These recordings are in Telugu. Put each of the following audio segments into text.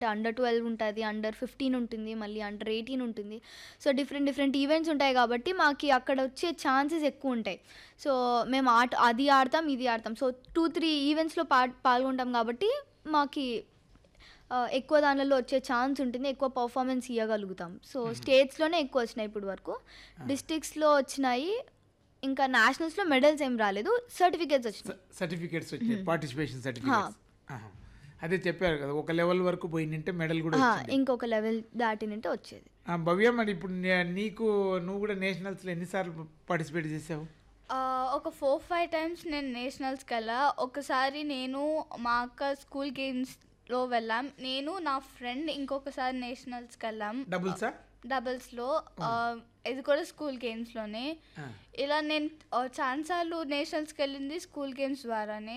అండర్ ట్వెల్వ్ ఉంటుంది అండర్ ఫిఫ్టీన్ ఉంటుంది మళ్ళీ అండర్ ఎయిటీన్ ఉంటుంది సో డిఫరెంట్ డిఫరెంట్ ఈవెంట్స్ ఉంటాయి కాబట్టి మాకు అక్కడ వచ్చే ఛాన్సెస్ ఎక్కువ ఉంటాయి సో మేము ఆట అది ఆడతాం ఇది ఆడతాం సో టూ త్రీ ఈవెంట్స్లో పా పాల్గొంటాం కాబట్టి మాకు ఆ, ఎక్కువ దానిలో వచ్చే ఛాన్స్ ఉంటుంది ఎక్కువ పర్ఫార్మెన్స్ ఇవ్వగలుగుతాం సో స్టేట్స్లోనే ఎక్కువ వచ్చినాయి ఇప్పుడు వరకు డిస్ట్రిక్ట్స్లో వచ్చినాయి ఇంకా నేషనల్స్లో మెడల్స్ ఏం రాలేదు సర్టిఫికేట్స్ వచ్చినాయి సర్టిఫికేట్స్ వచ్చాయి పార్టిసిపేషన్ సర్టిఫికేట్స్ అదే చెప్పారు కదా ఒక లెవెల్ వరకు పోయినంటే మెడల్ కూడా ఆ, వచ్చింది ఇంకొక లెవెల్ దాటినంటే వచ్చేది ఆ, భవ్య మరి ఇప్పుడు నే- నీకు నువ్వు కూడా నేషనల్స్లో ఎన్నిసార్లు పార్టిసిపేట్ చేసావు ఆ, ఒక ఫోర్ ఫైవ్ టైమ్స్ నేను నేషనల్స్కి వెళ్ళా ఒకసారి నేను మా అక్క స్కూల్ గేమ్స్లో వెళ్ళాం నేను నా ఫ్రెండ్ ఇంకొకసారి నేషనల్స్కి వెళ్ళాం డబుల్సా డబుల్స్లో ఇది కూడా స్కూల్ గేమ్స్లోనే ఆ. ఇలా నేను ఛాన్సార్లు నేషనల్స్కి వెళ్ళింది స్కూల్ గేమ్స్ ద్వారానే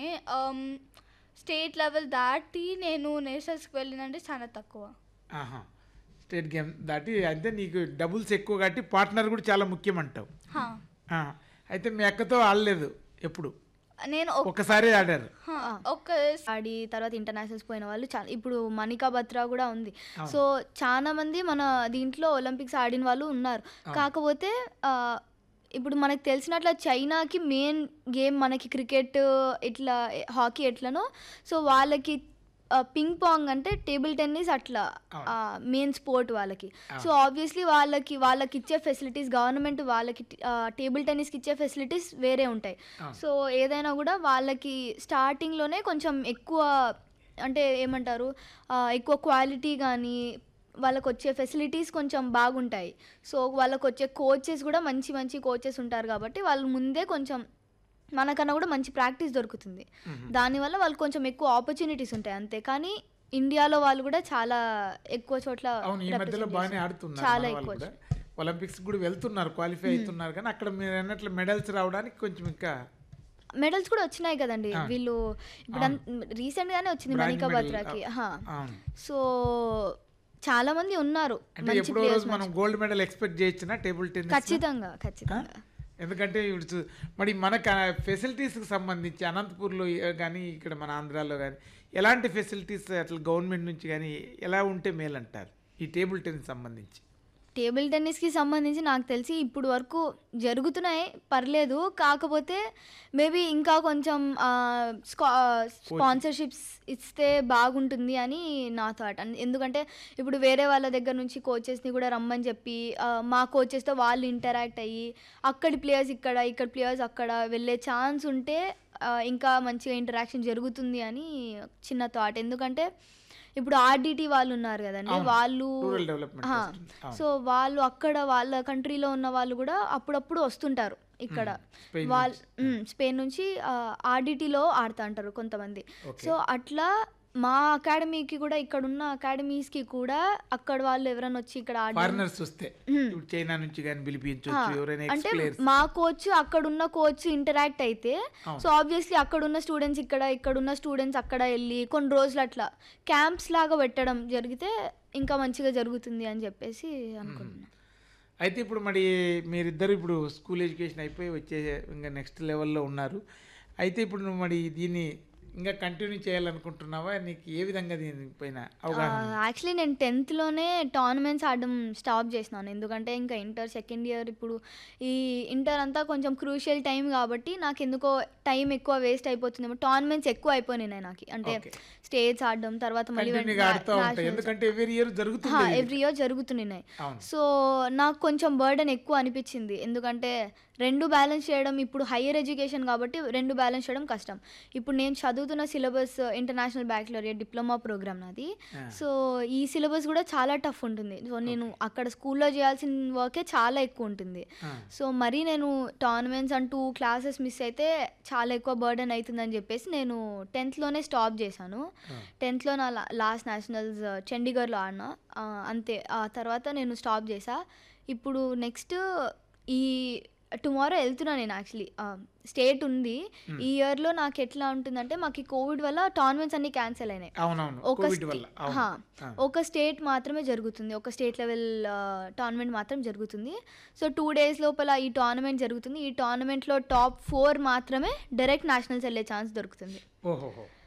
స్టేట్ లెవెల్ దాటి నేను నేషనల్స్కి వెళ్ళిందంటే చాలా తక్కువ ఆహా స్టేట్ గేమ్ దాటి అయితే నీకు డబుల్స్ ఎక్కువ కాబట్టి పార్ట్నర్ కూడా చాలా ముఖ్యం అంటావు హా. ఆ, అయితే మీ అక్కతో ఆడలేదు ఎప్పుడు నేను ఒక- ఒకసారి ఆడారు హా, ఒక ఆడి తర్వాత ఇంటర్నేషనల్స్ పోయిన వాళ్ళు చాలా ఇప్పుడు మనికా బత్రా కూడా ఉంది సో చాలా మంది మన దీంట్లో ఒలింపిక్స్ ఆడిన వాళ్ళు ఉన్నారు కాకపోతే ఆ, ఇప్పుడు మనకు తెలిసినట్ల చైనాకి మెయిన్ గేమ్ మనకి క్రికెట్ ఇట్లా హాకీ ఎట్లనో సో వాళ్ళకి పింగ్ పాంగ్ అంటే టేబుల్ టెన్నిస్ అట్లా మెయిన్ స్పోర్ట్ వాళ్ళకి సో ఆబ్వియస్లీ వాళ్ళకి వాళ్ళకి ఇచ్చే ఫెసిలిటీస్ గవర్నమెంట్ వాళ్ళకి టేబుల్ టెన్నిస్కి ఇచ్చే ఫెసిలిటీస్ వేరే ఉంటాయి సో ఏదైనా కూడా వాళ్ళకి స్టార్టింగ్లోనే కొంచెం ఎక్కువ అంటే ఏమంటారు ఆ, ఎక్కువ క్వాలిటీ కానీ వాళ్ళకి వచ్చే ఫెసిలిటీస్ కొంచెం బాగుంటాయి సో వాళ్ళకి వచ్చే కోచెస్ కూడా మంచి మంచి కోచెస్ ఉంటారు కాబట్టి వాళ్ళు ముందే కొంచెం మనకన్నా కూడా మంచి ప్రాక్టీస్ దొరుకుతుంది దానివల్ల వాళ్ళకి కొంచెం ఎక్కువ ఆపర్చునిటీస్ ఉంటాయి అంతే కానీ ఇండియాలో వాళ్ళు కూడా చాలా ఎక్కువ చోట్ల అవును ఈ మధ్యలో represent బాగానే చేశారు. ఆడుతున్నారు చాలా మన వాళ్ళు ఎక్కువ కూడా ఒలింపిక్స్ కూడా వెళ్తున్నారు క్వాలిఫై అవుతున్నారు కానీ అక్కడ మీరు అన్నట్లు మెడల్స్ రావడానికి కొంచెం ఇంకా మెడల్స్ కూడా వచ్చినాయి కదండి వీళ్ళు ఇప్పుడు రీసెంట్ గానే వచ్చింది Bronze మణికా medal, బత్రాకి ఆ, హా. అవును సో చాలా మంది ఉన్నారు అంటే మంచి ఎప్పుడో players రోజు మనం గోల్డ్ మెడల్ ఎక్స్పెక్ట్ చేయొచ్చునా టేబుల్ టెన్నిస్ ఖచ్చితంగా ఖచ్చితంగా ఎందుకంటే ఇప్పుడు చూ- మరి మనకు ఫెసిలిటీస్కి సంబంధించి అనంతపూర్లో కానీ ఇక్కడ మన ఆంధ్రాలో కానీ ఎలాంటి ఫెసిలిటీస్ అట్లా గవర్నమెంట్ నుంచి కానీ ఎలా ఉంటే మేలంటారు ఈ టేబుల్ టెన్నిస్ సంబంధించి టేబుల్ టెన్నిస్కి సంబంధించి నాకు తెలిసి ఇప్పుడు వరకు జరుగుతున్నాయి పర్లేదు కాకపోతే మేబీ ఇంకా కొంచెం స్పాన్సర్షిప్స్ ఇస్తే బాగుంటుంది అని నా థాట్ ఎందుకంటే ఇప్పుడు వేరే వాళ్ళ దగ్గర నుంచి కోచెస్ని కూడా రమ్మని చెప్పి ఆ, మా కోచెస్తో వాళ్ళు ఇంటరాక్ట్ అయ్యి అక్కడి ప్లేయర్స్ ఇక్కడ ఇక్కడ ప్లేయర్స్ అక్కడ వెళ్ళే ఛాన్స్ ఉంటే ఆ, ఇంకా మంచిగా ఇంటరాక్షన్ జరుగుతుంది అని చిన్న థాట్ ఎందుకంటే ఇప్పుడు ఆర్డిటి వాళ్ళు ఉన్నారు కదండి అవును. వాళ్ళు రూరల్ డెవలప్మెంట్ ఆ, ట్రస్ట్. అవును. సో వాళ్ళు అక్కడ వాళ్ళ కంట్రీలో ఉన్న వాళ్ళు కూడా అప్పుడప్పుడు వస్తుంటారు ఇక్కడ స్పెయిన్ వాళ్ళు స్పెయిన్ నుంచి ఆర్డిటీలో ఆడుతా అంటారు కొంతమంది సో అట్లా మా అకాడమీకి కూడా ఇక్కడ ఉన్న అకాడమీస్కి కూడా అక్కడ వాళ్ళు ఎవరైనా వచ్చి ఇక్కడ ఆడి ఫారినర్స్ వస్తే ఇప్పుడు చైనా నుంచి కానీ పిలిపించవచ్చు ఎవరైనా అంటే ఎక్స్ ప్లేయర్స్ మా కోచ్ అక్కడ ఉన్న కోచ్ ఇంటరాక్ట్ అయితే సో ఆబ్వియస్లీ అక్కడ ఉన్న స్టూడెంట్స్ ఇక్కడ ఇక్కడ ఉన్న స్టూడెంట్స్ అక్కడ వెళ్ళి కొన్ని రోజులు అట్లా క్యాంప్స్ లాగా పెట్టడం జరిగితే ఇంకా మంచిగా జరుగుతుంది అని చెప్పేసి అనుకుంటున్నాను అయితే ఇప్పుడు మరి మీరిద్దరు ఇప్పుడు స్కూల్ ఎడ్యుకేషన్ అయిపోయి వచ్చే ఇంకా నెక్స్ట్ లెవెల్లో ఉన్నారు అయితే ఇప్పుడు నువ్వు మరి దీన్ని ఇంకా కంటిన్యూ చేయాలనుకుంటున్నావా నీకు ఏ విధంగా దీనిపైన అవగాహన ఉంది? యాక్చువల్లీ నేను టెన్త్లోనే టోర్నమెంట్స్ ఆడడం స్టాప్ చేసినాను ఎందుకంటే ఇంకా ఇంటర్ సెకండ్ ఇయర్ ఇప్పుడు ఈ ఇంటర్ అంతా కొంచెం క్రూషియల్ టైం కాబట్టి నాకు ఎందుకో టైం ఎక్కువ వేస్ట్ అయిపోతుందేమో టోర్నమెంట్స్ ఎక్కువ అయిపోయినాయి నాకు అంటే Okay. స్టేట్స్ ఆడడం తర్వాత మళ్ళీ కంటిన్యూగా ఆడుతూ ఉంటాయి ఎందుకంటే ఎవ్రీ ఇయర్ జరుగుతుంది ఇది. ఎవ్రీ ఇయర్ జరుగుతున్నాయి అవును. సో నాకు కొంచెం బర్డెన్ ఎక్కువ అనిపించింది ఎందుకంటే రెండు బ్యాలెన్స్ చేయడం ఇప్పుడు హయ్యర్ ఎడ్యుకేషన్ కాబట్టి రెండు బ్యాలెన్స్ చేయడం కష్టం ఇప్పుడు నేను చదువుతున్న syllabus international baccalaureate diploma programme నాది సో ఈ సిలబస్ కూడా చాలా టఫ్ ఉంటుంది సో నేను అక్కడ స్కూల్లో చేయాల్సిన వర్కే చాలా ఎక్కువ ఉంటుంది సో మరీ నేను టోర్నమెంట్స్ అంటూ క్లాసెస్ మిస్ అయితే చాలా ఎక్కువ బర్డెన్ అవుతుందని చెప్పేసి నేను టెన్త్లోనే స్టాప్ చేశాను టెన్త్లో నా లాస్ట్ నేషనల్స్ చండీగఢ్లో ఆడినా ఆ, అంతే ఆ తర్వాత నేను స్టాప్ చేసా ఇప్పుడు నెక్స్ట్ ఈ టుమారో వెళ్తున్నా నేను యాక్చువల్లీ స్టేట్ ఉంది ఈ ఇయర్లో నాకు ఎట్లా ఉంటుందంటే మాకు ఈ కోవిడ్ వల్ల టోర్నమెంట్స్ అన్ని క్యాన్సిల్ అయినాయి అవునవును ఒక కోవిడ్ స్టే- వల్ల హా, అవును ఆ. ఒక స్టేట్ మాత్రమే జరుగుతుంది ఒక స్టేట్ లెవెల్ టోర్నమెంట్ మాత్రం జరుగుతుంది సో టూ డేస్ లోపల ఈ టోర్నమెంట్ జరుగుతుంది ఈ టోర్నమెంట్లో టాప్ ఫోర్ మాత్రమే డైరెక్ట్ నేషనల్స్ వెళ్ళే ఛాన్స్ దొరుకుతుంది ఓహోహో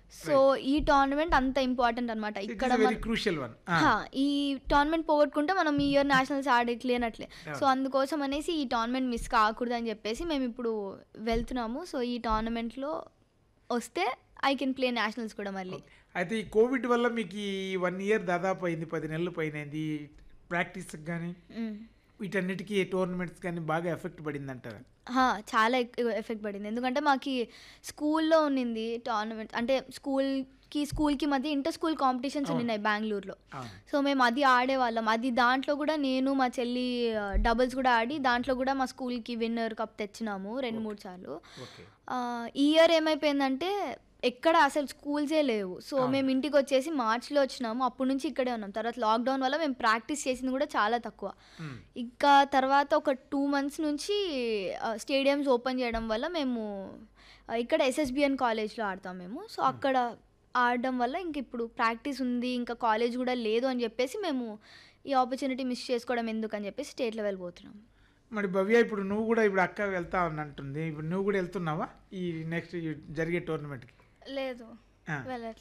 సో ఈ టోర్నమెంట్ అంత ఇంపార్టెంట్ అనమాట ఇట్ ఇక్కడ ఇస్ వెరీ మన- క్రూషియల్ వన్ హా, ఈ టోర్నమెంట్ పోగొట్టుకుంటే మనం ఈ ఇయర్ నేషనల్స్ ఆడట్లేనట్లే సో అందుకోసం అనేసి ఈ టోర్నమెంట్ మిస్ కాకూడదు అని చెప్పేసి మేము ఇప్పుడు వెళ్తున్నాము సో ఈ టోర్నమెంట్లో వస్తే ఐ కెన్ ప్లే నేషనల్స్ కూడా మళ్ళీ అయితే ఈ కోవిడ్ వల్ల మీకు ఈ వన్ ఇయర్ దాదాపు అయింది పది నెలలు పైన అయింది ప్రాక్టీస్ కానీ మ్. వీటన్నిటికీ టోర్నమెంట్స్ కానీ బాగా ఎఫెక్ట్ పడింది అంటారా హా, చాలా ఎక్కువ ఎఫెక్ట్ పడింది ఎందుకంటే మాకు స్కూల్లో ఉన్నింది టోర్నమెంట్ అంటే స్కూల్కి స్కూల్కి మధ్య ఇంటర్ స్కూల్ కాంపిటీషన్స్ ఉన్నాయి బెంగళూరులో అవును సో మేము అది ఆడేవాళ్ళం అది దాంట్లో కూడా నేను మా చెల్లి డబుల్స్ కూడా ఆడి దాంట్లో కూడా మా స్కూల్కి విన్నర్ కప్ తెచ్చినాము రెండు మూడు సార్లు ఓకే ఆ, ఈ ఇయర్ ఏమైపోయిందంటే ఎక్కడ అసలు స్కూల్సే లేవు సో మేము ఇంటికి వచ్చేసి మార్చ్లో వచ్చినాము అప్పటి నుంచి ఇక్కడే ఉన్నాం తర్వాత లాక్డౌన్ వల్ల మేము ప్రాక్టీస్ చేసింది కూడా చాలా తక్కువ ఇంకా తర్వాత ఒక టూ మంత్స్ నుంచి స్టేడియంస్ ఓపెన్ చేయడం వల్ల మేము ఆ, ఇక్కడ ఎస్ఎస్బిఎన్ కాలేజ్లో ఆడతాం మేము సో అక్కడ ఆడడం వల్ల ఇంక ఇప్పుడు ప్రాక్టీస్ ఉంది ఇంకా కాలేజ్ కూడా లేదు అని చెప్పేసి మేము ఈ ఆపర్చునిటీ మిస్ చేసుకోవడం ఎందుకు అని చెప్పేసి స్టేట్ లెవెల్ పోతున్నాం మరి భవ్య ఇప్పుడు నువ్వు కూడా ఇప్పుడు అక్క వెళ్తా అని అంటుంది ఇప్పుడు నువ్వు కూడా వెళ్తున్నావా ఈ నెక్స్ట్ జరిగే టోర్నమెంట్కి లేదు ఆ. వెళ్ళట్లేదు